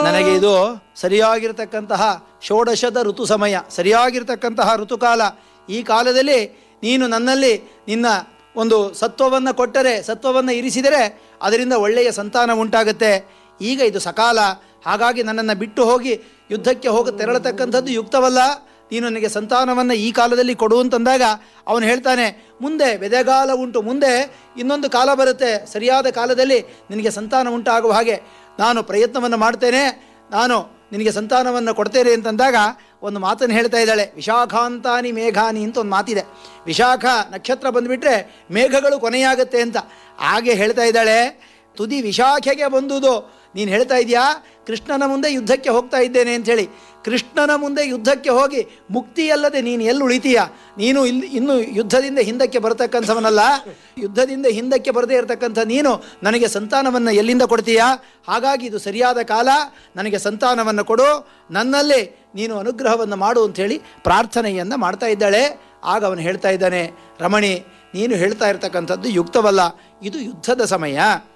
ನನಗೆ ಇದು ಸರಿಯಾಗಿರ್ತಕ್ಕಂತಹ ಷೋಡಶದ ಋತು ಸಮಯ ಸರಿಯಾಗಿರ್ತಕ್ಕಂತಹ ಋತುಕಾಲ ಈ ಕಾಲದಲ್ಲಿ ನೀನು ನನ್ನಲ್ಲಿ ನಿನ್ನ ಒಂದು ಸತ್ವವನ್ನು ಕೊಟ್ಟರೆ ಸತ್ವವನ್ನು ಇರಿಸಿದರೆ ಅದರಿಂದ ಒಳ್ಳೆಯ ಸಂತಾನ ಉಂಟಾಗುತ್ತೆ ಈಗ ಇದು ಸಕಾಲ ಹಾಗಾಗಿ ನನ್ನನ್ನು ಬಿಟ್ಟು ಹೋಗಿ ಯುದ್ಧಕ್ಕೆ ಹೋಗಿ ತೆರಳತಕ್ಕಂಥದ್ದು ಯುಕ್ತವಲ್ಲ ನೀನು ನನಗೆ ಸಂತಾನವನ್ನು ಈ ಕಾಲದಲ್ಲಿ ಕೊಡು ಅಂತಂದಾಗ ಅವನು ಹೇಳ್ತಾನೆ ಮುಂದೆ ಬೆದೆಗಾಲ ಉಂಟು ಮುಂದೆ ಇನ್ನೊಂದು ಕಾಲ ಬರುತ್ತೆ ಸರಿಯಾದ ಕಾಲದಲ್ಲಿ ನಿನಗೆ ಸಂತಾನ ಉಂಟಾಗುವ ಹಾಗೆ ನಾನು ಪ್ರಯತ್ನವನ್ನು ಮಾಡ್ತೇನೆ ನಾನು ನಿನಗೆ ಸಂತಾನವನ್ನು ಕೊಡ್ತೇನೆ ಅಂತಂದಾಗ ಒಂದು ಮಾತನ್ನು ಹೇಳ್ತಾ ಇದ್ದಾಳೆ ವಿಶಾಖಾಂತಾನಿ ಮೇಘಾನಿ ಅಂತ ಒಂದು ಮಾತಿದೆ ವಿಶಾಖ ನಕ್ಷತ್ರ ಬಂದುಬಿಟ್ರೆ ಮೇಘಗಳು ಕೊನೆಯಾಗುತ್ತೆ ಅಂತ ಹಾಗೆ ಹೇಳ್ತಾ ಇದ್ದಾಳೆ ತುದಿ ವಿಶಾಖೆಗೆ ಬಂದುದು ನೀನು ಹೇಳ್ತಾ ಇದೆಯಾ ಕೃಷ್ಣನ ಮುಂದೆ ಯುದ್ಧಕ್ಕೆ ಹೋಗ್ತಾ ಇದ್ದೇನೆ ಅಂಥೇಳಿ ಕೃಷ್ಣನ ಮುಂದೆ ಯುದ್ಧಕ್ಕೆ ಹೋಗಿ ಮುಕ್ತಿಯಲ್ಲದೆ ನೀನು ಎಲ್ಲಿ ಉಳಿತೀಯ ನೀನು ಇಲ್ಲಿ ಇನ್ನು ಯುದ್ಧದಿಂದ ಹಿಂದಕ್ಕೆ ಬರತಕ್ಕಂಥವನಲ್ಲ ಯುದ್ಧದಿಂದ ಹಿಂದಕ್ಕೆ ಬರದೇ ಇರತಕ್ಕಂಥ ನೀನು ನನಗೆ ಸಂತಾನವನ್ನು ಎಲ್ಲಿಂದ ಕೊಡ್ತೀಯಾ ಹಾಗಾಗಿ ಇದು ಸರಿಯಾದ ಕಾಲ ನನಗೆ ಸಂತಾನವನ್ನು ಕೊಡು ನನ್ನಲ್ಲಿ ನೀನು ಅನುಗ್ರಹವನ್ನು ಮಾಡು ಅಂಥೇಳಿ ಪ್ರಾರ್ಥನೆಯನ್ನು ಮಾಡ್ತಾ ಇದ್ದಾಳೆ ಆಗ ಅವನು ಹೇಳ್ತಾ ಇದ್ದಾನೆ ರಮಣಿ ನೀನು ಹೇಳ್ತಾ ಇರ್ತಕ್ಕಂಥದ್ದು ಯುಕ್ತವಲ್ಲ ಇದು ಯುದ್ಧದ ಸಮಯ